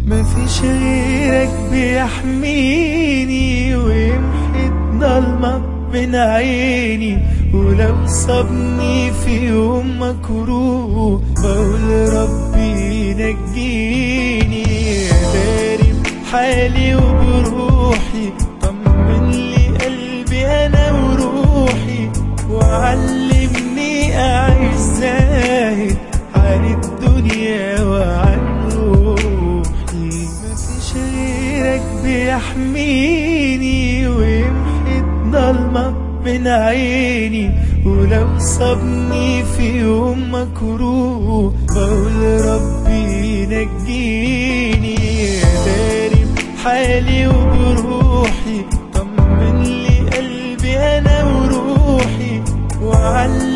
مفيش غيرك بيحميني ويمحي الضلمة من عيني ولو صابني في يوم مكروه بقول ربي نجيني داري بحالي وبروحي طمن لي قلبي انا وروحي وعلمني اعيش زاهد عن الدنيا وعن روحي مفيش غيرك بيحميني ويمحي الضلمة من عيني ولو صابني في يوم مكروه بقول ربي نجيني داري بحالي وبروحي طمن لي قلبي انا وروحي وعلمني